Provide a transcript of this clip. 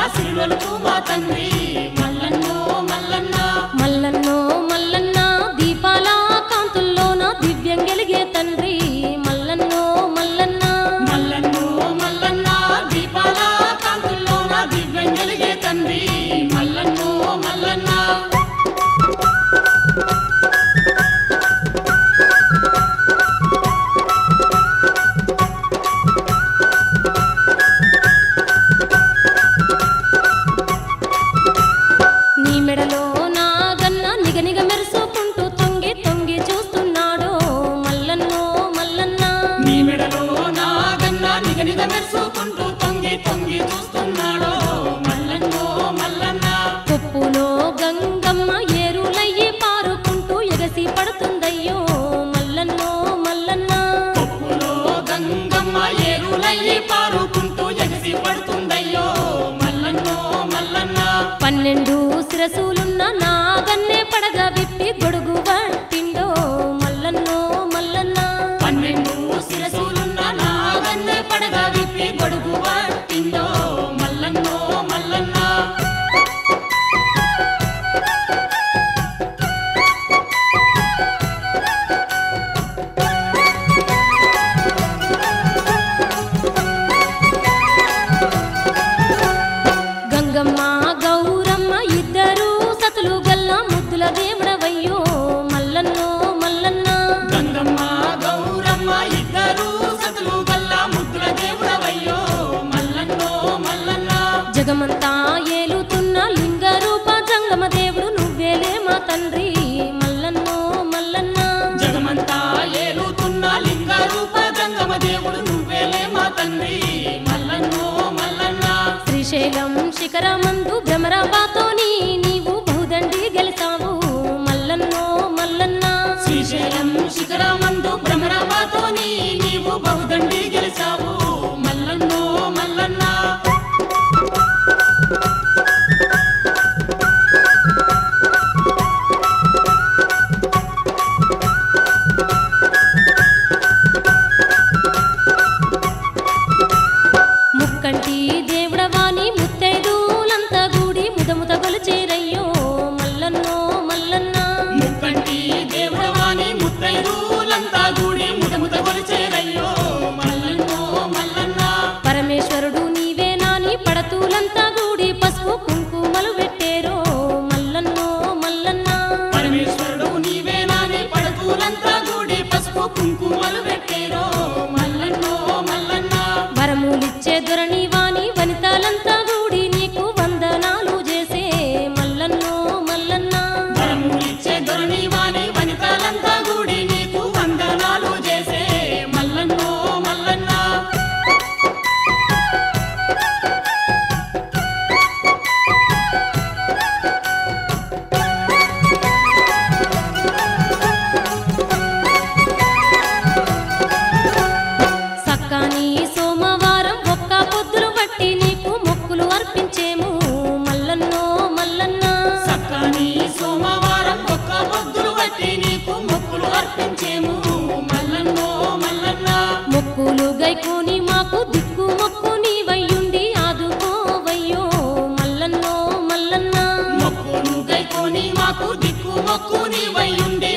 సిరులకు మా తండ్రి మల్లన్నో మల్లన్న మల్లన్నో మల్లన్న దీపాల కాంతుల్లోన దివ్యం గెలిగే తండ్రి మల్లన్నో మల్లన్న మల్లన్నో మల్లన్న దీపాల కాంతుల్లోన దివ్యం వెలిగే తండ్రి మల్లన్నో మల్లన్న నీ మెడలో నా గన్న నిగనిగ మెరుసుకుంటూ తొంగి తొంగి చూస్తున్నాడో మల్లన్నో మల్లన్న నీ మెడలో నాగన్న నిగనిగ మెరుసుకుంటూ తొంగి తొంగి చూస్తున్నాడో మల్లన్నో మల్లన్న కొప్పులో గంగమ్మ ఏరులయ్యి పారుకుంటూ ఎగసి పడుతుందయ్యో మల్లన్నో మల్లన్న కొప్పులో గంగమ్మ ఏరులయ్యి పారుకుంటూ ఎగసి పడుతుందయ్యో మల్లన్నో మల్లన్న పన్నెండు శిరసులున్న నాగన్నే పడగ విప్పి గొడుగు పట్టిండో మల్లన్నో మల్లన్న పన్నెండు శిరసులున్న నాగన్నే పడగ విప్పి గొడుగు పట్టిందో మల్లన్నో మల్లన్న గంగమ్మ గౌరమ్మ ఇద్దరు సతులు గల్ల ముద్దుల దేవుడవయ్యో మల్లన్నో మల్లన్న గంగమ్మ గౌరమ్మ ఇద్దరు సతులు గల్ల ముద్దుల దేవుడవయ్యో మల్లన్నో మల్లన్న జగమంతా ఏలుతున్న లింగ రూప జంగమ దేవుడు నువ్వేలే మా తండ్రి మల్లన్నో మల్లన్న జగమంతా ఏలుతున్న లింగ రూప గంగమ్మ దేవుడు నువ్వేలే మా తండ్రి మల్లన్నో మల్లన్న శ్రీశైలం శిఖరమందు భ్రమరాబాతోని నీవు బహుదండి గెలిచావు మల్లన్నో మల్లన్న శ్రీశైలం శిఖరమందు భ్రమరాబాతోని నీవు బహుదండి గెలిచావు మల్లన్నో మల్లన్న ముక్కంటి దేవుడవాని ముత్తైదులంతా గూడి ముదముద గొలిచేరయ్యో మల్లన్నో మల్లన్న ముక్కంటి దేవుడవాని ముత్తైదులంతా గూడి ముదముత కొలిచేరయ్యో మల్లన్నో మల్లన్న పరమేశ్వరుడు నీవే నాని పడతూలంతా గూడి పసుపు కుంకుమలు పెట్టేరో మల్లన్నో మల్లన్న పరమేశ్వరుడు నీవే నాని పడతూలంతా గూడి పసుపు కుంకుమలు పెట్టేరో మల్లన్నో మల్లన్న వరములిచ్చే దొరని వాని వనితాలంతా గూడి నీకు వందనాలు చేసే మల్లన్నో మల్లన్న వరములిచ్చే దొరని వాని వనితలంతా గూడి నీకు వందనాలు చేసే మల్లన్నో మల్లన్న సక్కాని సోమవారం ఒక్క పొద్దులు బట్టి నీకు మొక్కులు అర్పించేము మల్లన్నో మల్లన్న సక్కని సోమవారం ఒక్క పొద్దులు బట్టి నీకు మొక్కులు అర్పించేము మల్లన్నో మల్లన్న మొక్కులు గైకోని మాకు దిక్కు మొక్కు నీవయ్యుండి ఆదుకోవయ్యో మల్లన్నో మల్లన్న మొక్కులు గైకోని మాకు దిక్కు మొక్కు నీవయ్యుండే